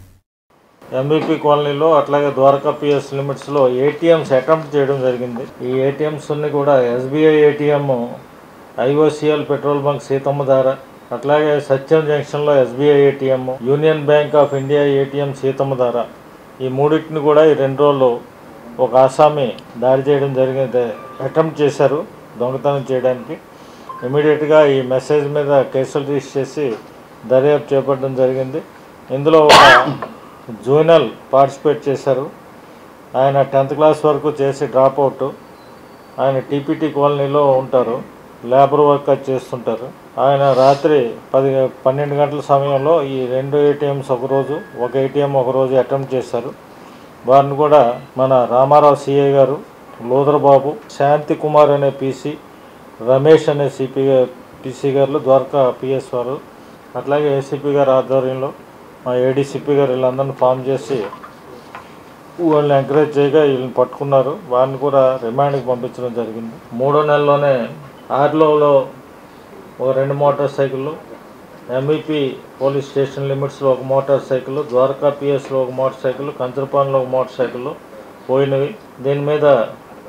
ఎంబీపీ కాలనీలో అట్లాగే ద్వారకా పిఎస్ లిమిట్స్లో ఏటీఎంస్ అటెంప్ట్ చేయడం జరిగింది ఈ ఏటీఎంస్ అన్ని కూడా SBI ATM IOCL petrol bunk Seethammadhara అట్లాగే సత్యం జంక్షన్లో SBI ATM Union Bank of India ATM Seethammadhara ఈ మూడింటిని కూడా ఈ రెండు రోజులు ఒక ఆసామి దాడి చేయడం జరిగింది అటెంప్ట్ చేశారు దొంగతనం చేయడానికి ఇమీడియట్గా ఈ మెసేజ్ మీద కేసులు రిజిస్టర్ చేసి దర్యాప్తు చేపట్టడం జరిగింది ఇందులో ఒక జూనల్ పార్టిసిపేట్ చేశారు ఆయన టెన్త్ క్లాస్ వరకు చేసి డ్రాప్ అవుట్ ఆయన టీపీటీ కాలనీలో ఉంటారు లేబర్ వర్క్ అది చేస్తుంటారు ఆయన రాత్రి పది పన్నెండు గంటల సమయంలో ఈ రెండు ఏటీఎంస్ ఒకరోజు ఒక ఏటీఎం ఒకరోజు అటెంప్ట్ చేశారు వారిని కూడా మన రామారావు సిఐ గారు లోదరబాబు శాంతి కుమార్ అనే పీసీ రమేష్ అనే సిపి పీసీ గారు ద్వారకా పిఎస్ వారు అట్లాగే ఏసీపీ గారి ఆధ్వర్యంలో మా ఏడీసీపీ గారు వీళ్ళందరినీ ఫామ్ చేసి వాళ్ళని ఎంకరేజ్ చేయగా వీళ్ళని పట్టుకున్నారు వారిని కూడా రిమాండ్కి పంపించడం జరిగింది మూడో నెలలోనే ఆర్లోలో ఒక రెండు మోటార్ సైకిళ్ళు ఎంఈపీ పోలీస్ స్టేషన్ లిమిట్స్లో ఒక మోటార్ సైకిల్ ద్వారకా పిఎస్లో ఒక మోటార్ సైకిల్ కంచరపాలెంలో ఒక మోటార్ సైకిల్ పోయినవి దీని మీద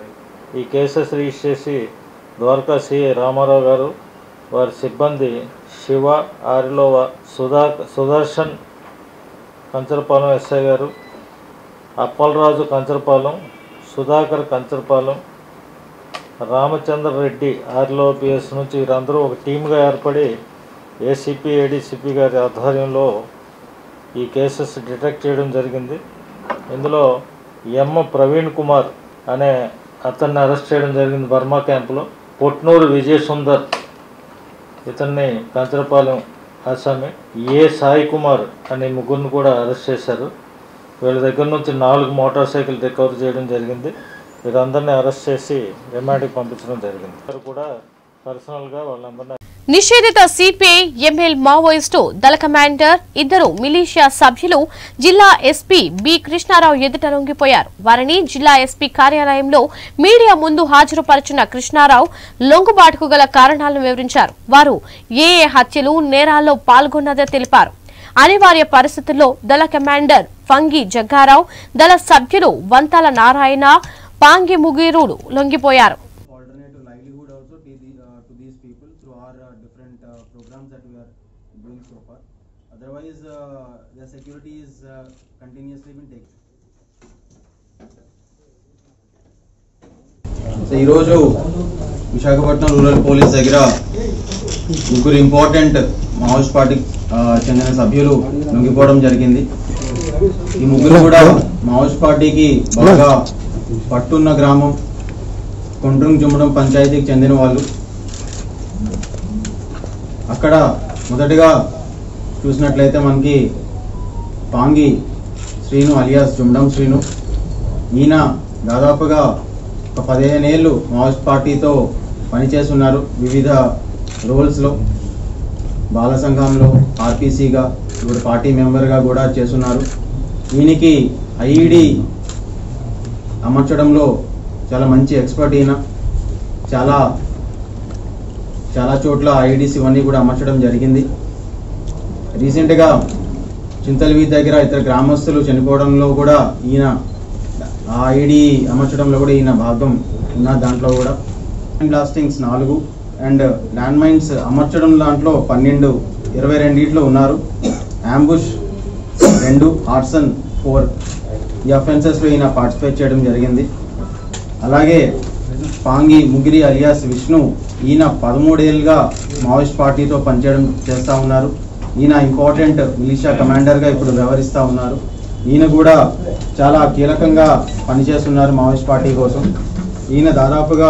ఈ కేసెస్ రిజిస్టర్ చేసి ద్వారకా సిఐ రామారావు గారు వారి సిబ్బంది శివ ఆరిలోవ సుధా సుదర్శన్ కంచరపాలెం ఎస్ఐ గారు అప్పలరాజు కంచరపాలెం సుధాకర్ కంచరపాలెం రామచంద్ర రెడ్డి ఆర్లో పిఎస్ నుంచి వీరందరూ ఒక టీమ్గా ఏర్పడి ఏసీపీ ఏడీసీపీ గారి ఆధ్వర్యంలో ఈ కేసెస్ డిటెక్ట్ చేయడం జరిగింది ఇందులో ఎమ్మ ప్రవీణ్ కుమార్ అనే అతన్ని అరెస్ట్ చేయడం జరిగింది బర్మా క్యాంపులో పొట్నూరు విజయ్ సుందర్ ఇతన్ని కంచరపాలెం అస్సామి ఏ సాయి కుమార్ అనే ముగ్గురిని కూడా అరెస్ట్ చేశారు వీళ్ళ దగ్గర నుంచి నాలుగు మోటార్ సైకిల్ రికవర్ చేయడం జరిగింది వీరందరినీ అరెస్ట్ చేసి రిమాండ్కి పంపించడం జరిగింది వారు కూడా పర్సనల్గా వాళ్ళందరినీ నిషేధిత సిపిఐ ఎంఎల్ మావోయిస్టు దళ కమాండర్ ఇద్దరు మిలీషియా సభ్యులు జిల్లా ఎస్పీ బి కృష్ణారావు ఎదుట లొంగిపోయారు వారిని జిల్లా ఎస్పీ కార్యాలయంలో మీడియా ముందు హాజరుపరిచిన కృష్ణారావు లొంగుబాటుకు గల కారణాలను వివరించారు వారు ఏ ఏ హత్యలు నేరాల్లో పాల్గొన్నదో తెలిపారు అనివార్య పరిస్థితుల్లో దళ కమాండర్ ఫంగి జగ్గారావు దళ సభ్యులు వంతాల నారాయణ పాంగి ముగిరుడు లొంగిపోయారు alternative livelihood also to, the, uh, to these people through our uh, different uh, programs that we are doing so far. Otherwise, uh, the security is uh, continuously been taken. So ఈరోజు Visakhapatnam rural police దగ్గర ముగ్గురు important Maoist పార్టీకి ఆ, చెందిన సభ్యులు లొంగిపోవడం జరిగింది ఈ ముగ్గురు కూడా మావోయిస్ట్ పార్టీకి బాగా పట్టున్న గ్రామం కొండ్రుంగ్ జుమ్మడం పంచాయతీకి చెందిన వాళ్ళు అక్కడ మొదటగా చూసినట్లయితే మనకి పాంగి శ్రీను అలియాస్ జుమ్డం శ్రీను ఈయన దాదాపుగా ఒక పదిహేను ఏళ్ళు మావోయిస్ట్ పార్టీతో పనిచేస్తున్నారు వివిధ రోల్స్లో బాల సంఘంలో ఆర్పీసీగా ఇప్పుడు పార్టీ మెంబర్గా కూడా చేస్తున్నారు ఈయనకి ఐఈడి అమర్చడంలో చాలా మంచి ఎక్స్పర్ట్ ఈయన చాలా చాలా చోట్ల ఐఈడీస్ ఇవన్నీ కూడా అమర్చడం జరిగింది రీసెంట్గా చింతలవి దగ్గర ఇతర గ్రామస్తులు చనిపోవడంలో కూడా ఈయన ఆ ఐడి అమర్చడంలో కూడా ఈయన భాగం ఉన్న దాంట్లో కూడా బ్లాస్టింగ్స్ నాలుగు అండ్ ల్యాండ్ మైన్స్ అమర్చడం దాంట్లో పన్నెండు ఇరవై రెండిట్లో ఉన్నారు అంబుష్ రెండు ఆర్సన్ ఫోర్ ఈ అఫెన్సెస్లో ఈయన పార్టిసిపేట్ చేయడం జరిగింది అలాగే పాంగి ముగిరి అలియాస్ విష్ణు ఈయన పదమూడేళ్ళుగా మావోయిస్ట్ పార్టీతో పనిచేయడం చేస్తూ ఉన్నారు ఈయన ఇంపార్టెంట్ మిలిషియా కమాండర్గా ఇప్పుడు వ్యవహరిస్తూ ఉన్నారు ఈయన కూడా చాలా కీలకంగా పనిచేస్తున్నారు మావోయిస్ట్ పార్టీ కోసం ఈయన దాదాపుగా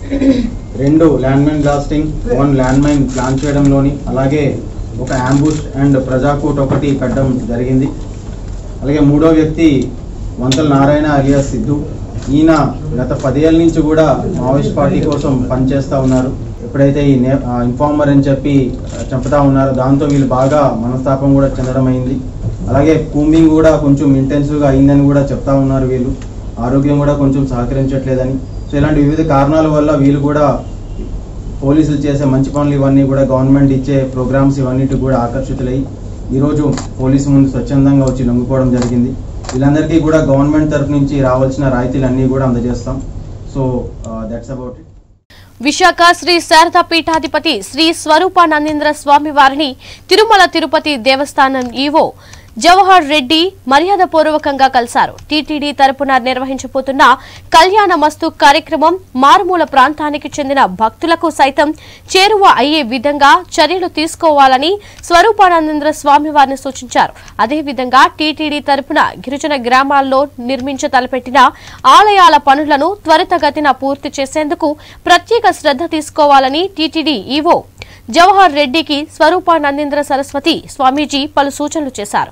రెండు land mine blasting one land mine plan చేయడంలోని అలాగే ఒక అంబుష్ అండ్ ప్రజాకూట్ ఒకటి పెట్టడం జరిగింది అలాగే మూడో వ్యక్తి వంతల నారాయణ అలియాస్ సిద్ధు ఈయన గత పదేళ్ళ నుంచి కూడా మావోయిస్ట్ పార్టీ కోసం పనిచేస్తూ ఉన్నారు ఎప్పుడైతే ఈ నే ఇన్ఫార్మర్ అని చెప్పి ఆ, చంపుతా ఉన్నారో దాంతో వీళ్ళు బాగా మనస్తాపం కూడా చెందడం అయింది అలాగే కూంబింగ్ కూడా కొంచెం ఇంటెన్సివ్గా అయిందని కూడా చెప్తా ఉన్నారు వీళ్ళు ఆరోగ్యం కూడా కొంచెం సహకరించట్లేదని సో ఇలాంటి వివిధ కారణాల వల్ల వీళ్ళు కూడా పోలీసులు చేసే మంచి పనులు ఇవన్నీ కూడా గవర్నమెంట్ ఇచ్చే ప్రోగ్రామ్స్ ఇవన్నిటి కూడా ఆకర్షితులై ఈరోజు పోలీసు ముందు స్వచ్ఛందంగా వచ్చి లొంగిపోవడం జరిగింది వీళ్ళందరికీ కూడా గవర్నమెంట్ తరఫు నుంచి రావాల్సిన రాయితీలు అన్నీ కూడా అందజేస్తాం so that's about it Visakha Sri Sharada పీఠాధిపతి శ్రీ స్వరూపానందేంద్ర స్వామి వారిని తిరుమల తిరుపతి దేవస్థానం ఈవో జవహర్ రెడ్డి మర్యాదపూర్వకంగా కలిశారు టీటీడీ తరపున నిర్వహించబోతున్న కళ్యాణ మస్తు కార్యక్రమం మారుమూల ప్రాంతానికి చెందిన భక్తులకు సైతం చేరువ అయ్యే విధంగా చర్యలు తీసుకోవాలని స్వరూపానందేంద్ర స్వామి వారిని సూచించారు అదేవిధంగా టీటీడీ తరపున గిరిజన గ్రామాల్లో నిర్మించ తలపెట్టిన ఆలయాల పనులను త్వరితగతిన పూర్తి చేసేందుకు ప్రత్యేక శ్రద్ధ తీసుకోవాలని టీటీడీ ఈవో జవహర్ రెడ్డికి స్వరూపానందేంద్ర సరస్వతి స్వామీజీ పలు సూచనలు చేశారు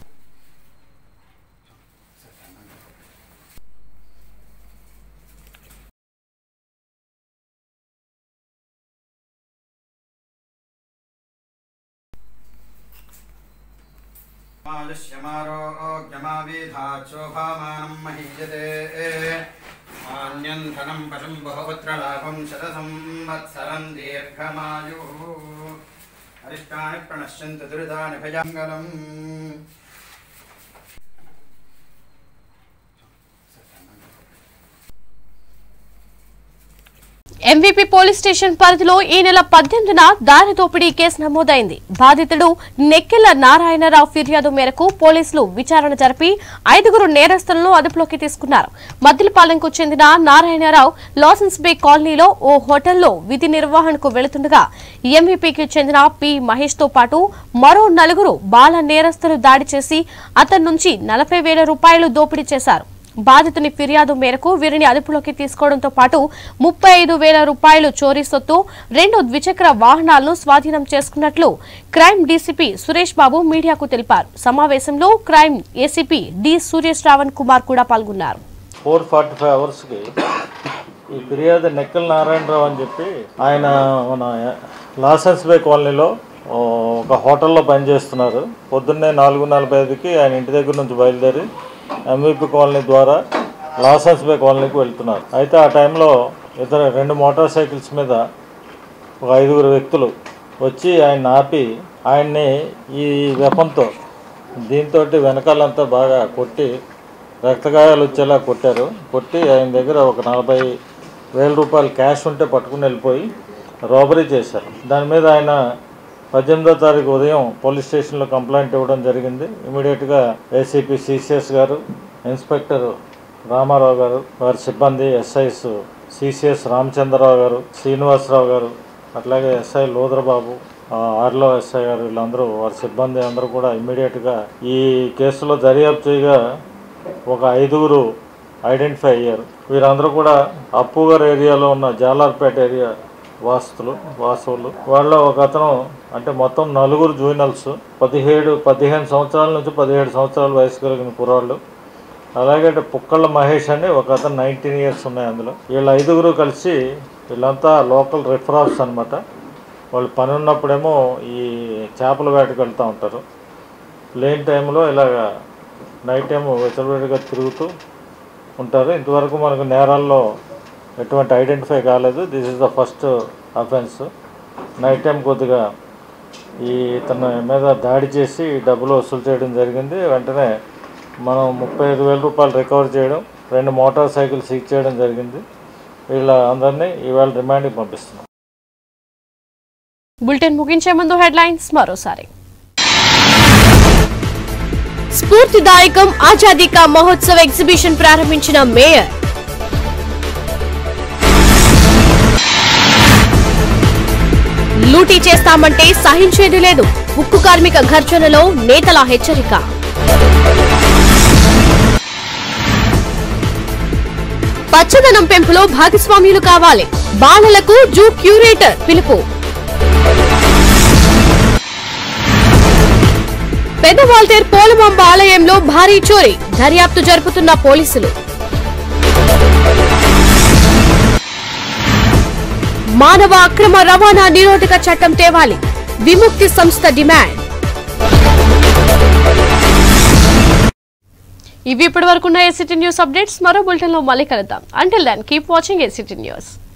शोभामानं महीयते मान्यन्धनं पशुं बहुपुत्रलाभं शतसंवत्सरं दीर्घमायुः अरिष्टानि प्रणश्यन्तु दुरितानि भजङ्गलम् ఎంవీపీ పోలీస్ స్టేషన్ పరిధిలో ఈ నెల పద్దెనిమిదిన దారి దోపిడీ కేసు నమోదైంది బాధితుడు నెక్కెల నారాయణరావు ఫిర్యాదు మేరకు పోలీసులు విచారణ జరిపి ఐదుగురు నేరస్తులను అదుపులోకి తీసుకున్నారు మద్దిలపాలెంకు చెందిన నారాయణరావు లాసెన్స్ బే కాలనీలో ఓ హోటల్లో విధి నిర్వహణకు వెళుతుండగా ఎంవీపీకి చెందిన పి మహేష్ తో పాటు మరో నలుగురు బాల నేరస్తులు దాడి చేసి అతని నుంచి నలభై వేల రూపాయలు దోపిడీ చేశారు బాధితుని ఫిర్యాదు మేరకు వీరిని అదుపులోకి తీసుకోవడంతో పాటు ముప్పై ఐదు వేల రూపాయలు చోరీ సొత్తు రెండు ద్విచక్ర వాహనాలను స్వాధీనం చేసుకున్నట్లు క్రైమ్ డీసీపీ సురేష్ బాబు మీడియాకు తెలిపారు సమావేశంలో crime ACP D Surya Shravan Kumar కూడా పాల్గొన్నారు ఫోర్ ఫార్టీ ఫైవ్ అవర్స్కి ఈ ఫిర్యాదు నెక్కల నారాయణరావు అని చెప్పి ఆయన మన లాసెన్స్ బే కాలనీలో ఓ, ఒక హోటల్లో పనిచేస్తున్నారు పొద్దున్నే నాలుగు నలభై ఐదుకి ఆయన ఇంటి దగ్గర నుంచి బయలుదేరి ఎంవీపీ కాలనీ ద్వారా లాసెన్స్ బే కాలనీకి వెళ్తున్నారు అయితే ఆ టైంలో ఇద్దరు రెండు మోటార్ సైకిల్స్ మీద ఒక ఐదుగురు వ్యక్తులు వచ్చి ఆయన ఆపి ఆయన్ని ఈ వెపంతో దీంతో వెనకాలంతా బాగా కొట్టి రక్తగాయాలు వచ్చేలా కొట్టారు కొట్టి ఆయన దగ్గర ఒక నలభై వేల రూపాయలు క్యాష్ ఉంటే పట్టుకుని వెళ్ళిపోయి రాబరీ చేశారు దాని మీద ఆయన పద్దెనిమిదో తారీఖు ఉదయం పోలీస్ స్టేషన్లో కంప్లైంట్ ఇవ్వడం జరిగింది ఇమీడియట్గా ఏసీపీ సిసిఎస్ గారు ఇన్స్పెక్టర్ రామారావు గారు వారి సిబ్బంది ఎస్ఐస్ సిసిఎస్ రామచంద్రరావు గారు శ్రీనివాసరావు గారు అట్లాగే ఎస్ఐ లోదరబాబు ఆ, ఆర్లో ఎస్ఐ గారు వీళ్ళందరూ వారి సిబ్బంది అందరూ కూడా ఇమీడియట్గా ఈ కేసులో దర్యాప్తు చేయగా ఒక ఐదుగురు ఐడెంటిఫై అయ్యారు వీరందరూ కూడా అప్పుగర్ ఏరియాలో ఉన్న జాలార్పేట ఏరియా వాస్తులు వాసువులు వాళ్ళ ఒక అతను అంటే మొత్తం నలుగురు జూనియర్స్ పదిహేడు పదిహేను సంవత్సరాల నుంచి పదిహేడు సంవత్సరాల వయసు కలిగిన కుర్రాళ్ళు అలాగే అంటే పుక్కళ్ళ మహేష్ అని ఒక అతను నైన్టీన్ ఇయర్స్ ఉన్నాయి అందులో వీళ్ళ ఐదుగురు కలిసి వీళ్ళంతా లోకల్ రిఫరాల్స్ అనమాట వాళ్ళు పని ఉన్నప్పుడేమో ఈ చేపల వేటకు వెళ్తూ ఉంటారు లేని టైంలో ఇలాగ నైట్ టైం విచ్చలవిడిగా తిరుగుతూ ఉంటారు ఇంతవరకు మనకు నేరాల్లో ఎటువంటి ఐడెంటిఫై కాలేదు this is the first offence night time కొద్దిగా ఈ తన మీద దాడి చేసి డబ్బులు వసూలు చేయడం జరిగింది వెంటనే మనం ముప్పై ఐదు వేల రూపాయలు రికవర్ చేయడం రెండు మోటార్ సైకిల్ సీజ్ చేయడం జరిగింది వీళ్ళ అందరినీ ఈవేళ రిమాండ్కి పంపిస్తున్నాం బులెటిన్ ముగించే ముందు హెడ్లైన్స్ మరోసారి స్ఫూర్తిదాయకం ఆజాదీ కా మహోత్సవ్ ఎగ్జిబిషన్ ప్రారంభించిన మేయర్ లూటీ చేస్తామంటే సహించేది లేదు ఉక్కు కార్మిక ఘర్షణలో నేతల హెచ్చరిక పచ్చదనం పెంపులో భాగస్వామ్యులు కావాలి బాలలకు జూ క్యూరేటర్ పిలుపు పెదవాల్తేర్ పోలమాంబ ఆలయంలో భారీ చోరీ దర్యాప్తు జరుపుతున్న పోలీసులు మానవ అక్రమ రవాణా నిరోధక చట్టం తేవాలి విముక్తి సంస్థ డిమాండ్ ఇవి ఇప్పటి వరకున్న ఏసీటీ న్యూస్ అప్డేట్స్ మరో బులెటిన్ లో మళ్ళీ కలుద్దాం until then keep watching ACT news